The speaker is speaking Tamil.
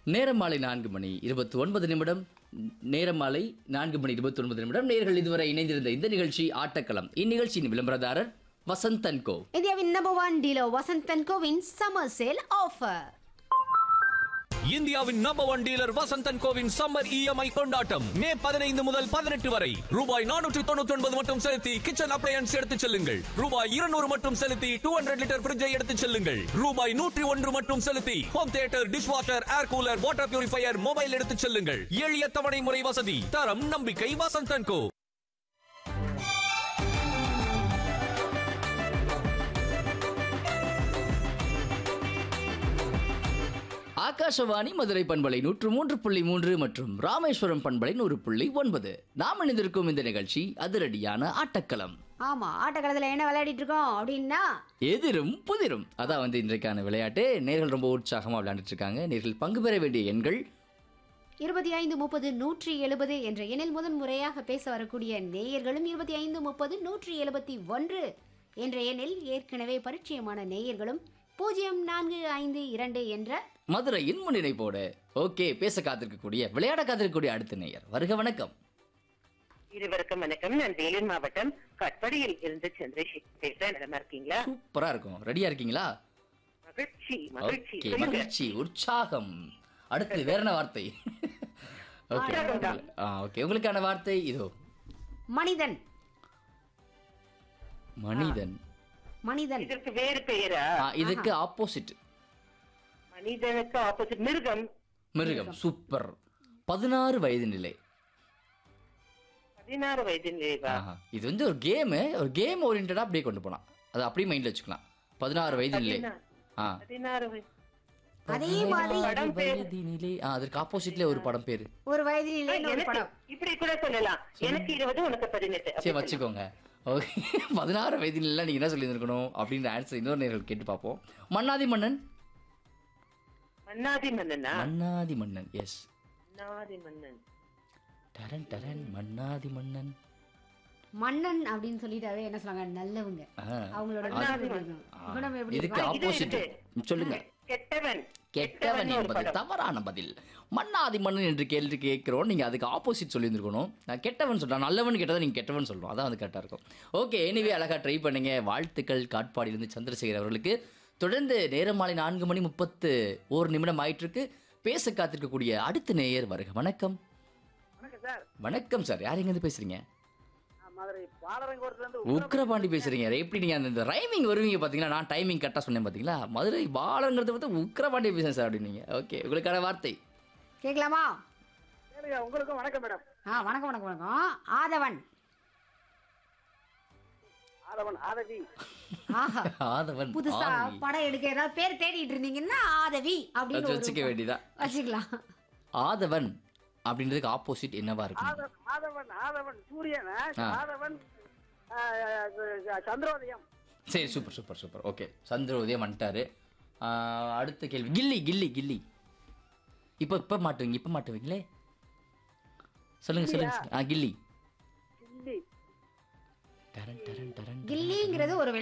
நேரம் மாலை நான்கு மணி இருபத்தி ஒன்பது நிமிடம் நேரம் மாலை நான்கு மணி இருபத்தி ஒன்பது நிமிடம் நேர்கள் இதுவரை இணைந்திருந்த இந்த நிகழ்ச்சி ஆட்டக்களம் இந்நிகழ்ச்சியின் விளம்பரதாரர் வசந்தன் கோ இந்தியாவின் நம்பர் ஒன் டீலர் வசந்த் கோவின் சம்மர் சேல் ஆஃபர் இந்தியாவின் நம்பர் ஒன் டீலர் வசந்தன் கோவின் சம்மர் இஎம்ஐ கொண்டாட்டம் மே பதினைந்து முதல் பதினெட்டு வரை ரூபாய் நானூற்று தொண்ணூற்றி ஒன்பது மட்டும் செலுத்தி கிச்சன் அப்ளையன்ஸ் எடுத்துச் செல்லுங்கள் ரூபாய் இருநூறு மட்டும் செலுத்தி டூ ஹண்ட்ரட் லிட்டர் ஃபிரிட்ஜை எடுத்துச் செல்லுங்கள் ரூபாய் நூற்றி ஒன்று மட்டும் செலுத்தி home theatre dishwasher air cooler water purifier mobile எடுத்துச் செல்லுங்கள் எளிய தவணை முறை வசதி தரம் நம்பிக்கை வசந்தன் கோ ஆகாஷவாணி மதுரை பண்பலை நூற்று மூன்று புள்ளி மூன்று மற்றும் ராமேஸ்வரம் பண்பலை நூறு புள்ளி ஒன்பது நாம் இணைந்திருக்கும் இந்த நிகழ்ச்சி அதிரடியான ஆட்டக்களம் ஆமா ஆட்டக்காலத்துல என்ன விளையாடிட்டு இருக்கோம் அப்படின்னா எதிரும் புதிரும் அதான் வந்து இன்றைக்கான விளையாட்டு நேர்கள் ரொம்ப உற்சாகமா விளையாண்டுட்டு இருக்காங்க நேர்கள் பங்கு பெற வேண்டிய எண்கள் இருபத்தி ஐந்து முப்பது நூற்றி எழுபது என்ற எண்ணில் முதன் முறையாக பேச வரக்கூடிய நேயர்களும் இருபத்தி ஐந்து முப்பது நூற்றி எழுபத்தி ஒன்று என்ற எண்ணில் ஏற்கனவே பரிச்சயமான நேயர்களும் பூஜ்ஜியம் நான்கு ஐந்து இரண்டு என்ற மதுரையின் முன்னிணைப்போடு ஓகே பேச காத்திருக்கக்கூடிய விளையாட காத்திருக்கக்கூடிய அடுத்த நேயர் வருக வணக்கம் இருவருக்கும் வணக்கம் நான் வேலூர் மாவட்டம் கட்படியில் இருந்து சந்திரசேகர் பேசுறேன் நல்லா இருக்கீங்களா சூப்பரா இருக்கும் ரெடியா இருக்கீங்களா மகிழ்ச்சி மகிழ்ச்சி ஓகே சொல்லுங்க. மகிழ்ச்சி உற்சாகம் அடுத்து வேற என்ன வார்த்தை ஓகே உற்சாகம்தான். ஆ ஓகே உங்களுக்கான வார்த்தை இதோ மனிதன் மனிதன் மனிதன் இதற்கு வேறு பெயரா ஆ, இதுக்கு ஆப்போசிட் மனிதனுக்கு ஆப்போசிட் மிருகம் மிருகம் சூப்பர் பதினாறு வயது நிலை பதினாறு வயது நிறைவா ஆஹா. இது வந்து ஒரு கேமு ஒரு கேம் ஓரியன்டா அப்படியே கொண்டு போலாம் அது அப்படியே மைண்ட்ல வச்சுக்கலாம் பதினாறு வயது நிலை பதினா- ஆ பதினாறு வயது அதே மாதிரி படம் பேர் வயது நிலை ஆ அதற்கு ஆப்போசிட்ல ஒரு படம் பேரு ஒரு வயதில் ஒரு எனக்கு படம் இப்படி கூட சொல்லலாம் எனக்கு இருபது உனக்கு பதினெட்டு சரி அப்படி வச்சுக்கோங்க ஓகே பதினாறு வயது நிலை நீங்க என்ன சொல்லியிருக்கணும் அப்படின்ற ஆன்சர் இன்னொரு நேர்கள் கேட்டு பார்ப்போம் மன்னாதி மன்னன் சொல்லலாம். மன்னாதி மன்னனா மன்னாதி மன்னன் எஸ் மன்னாதி மன்னன் டரன் டரன் மன்னாதி மன்னன் மன்னன் அப்படின்னு சொல்லிட்டாவே என்ன சொல்லுவாங்க நல்லவங்க ஆ. அவங்களோட மன்னாதி குணம் மன்னன். இருக்கும். குணம் எப்படி இதுக்கு இருக்கும்? இது ஆப்போசிட் இருக்கு. சொல்லுங்க கெட்டவன் கெட்டவன் ஒரு என்பது படம். தவறான பதில் மன்னாதி மன்னன் என்று கேள்வி கேட்கிறோம் நீங்க அதுக்கு ஆப்போசிட் சொல்லியிருந்திருக்கணும் நான் கெட்டவன் சொல்றேன் நல்லவன் கேட்டதை நீங்க கெட்டவன் சொல்லணும் அதான் வந்து கரெக்டா இருக்கும் ஓகே எனிவே அழகா ட்ரை பண்ணுங்க வாழ்த்துக்கள் காட்பாடியிலிருந்து சந்திரசேகர் அவர்களுக்கு தொடர்ந்து நேரம் மாலை நான்கு மணி முப்பத்து ஒரு நிமிடம் ஆயிட்டு இருக்கு பேச காத்திருக்கக்கூடிய அடுத்த நேயர் வருக வணக்கம் வணக்கம் சார் வணக்கம் சார் யார் எங்க இருந்து பேசுறீங்க நான் மதுரை பாலரங்கோட்டில இருந்து உக்ரபாண்டி பேசுறீங்க எப்படி நீங்க அந்த ரைமிங் வருவீங்க பாத்தீங்களா நான் டைமிங் கரெக்டா சொன்னேன் பாத்தீங்களா மதுரை பாலங்கிறத பார்த்து உக்ரபாண்டி பேசுறேன் சார் அப்படின்னீங்க ஓகே உங்களுக்கான வார்த்தை கேட்கலாமா கேளுங்க உங்களுக்கும் வணக்கம் மேடம் ஆ வணக்கம் வணக்கம் வணக்கம் ஆதவன் ஆதவன் ஆதவி ஆஹா ஆதவன் புதுசா ஆதி. படம் எடுக்க ஏதாவது பேர் தேடிட்டு இருந்தீங்கன்னா ஆதவி அப்படின்னு அது ஒரு வச்சுக்க வேண்டியதான் வச்சுக்கலாம் ஆதவன் அப்படின்றதுக்கு ஆப்போசிட் என்னவா இருக்கும் ஆதவன் ஆதவன் ஆதவன் சூரியன் ஆ. ஆதவன் ஆ, ஆ, சந்திரோதயம் சரி super super super okay Chandrodayam வந்துட்டாரு ஆ, அடுத்த கேள்வி கில்லி கில்லி கில்லி இப்போ இப்போ மாட்டுவீங்க இப்போ மாட்டுவீங்களே சொல்லுங்க சொல்லுங்க சொல்லுங்க. ஆ கில்லி கில்லி டரன் டரன் டரன் கில்லிங்கிறது ஒரு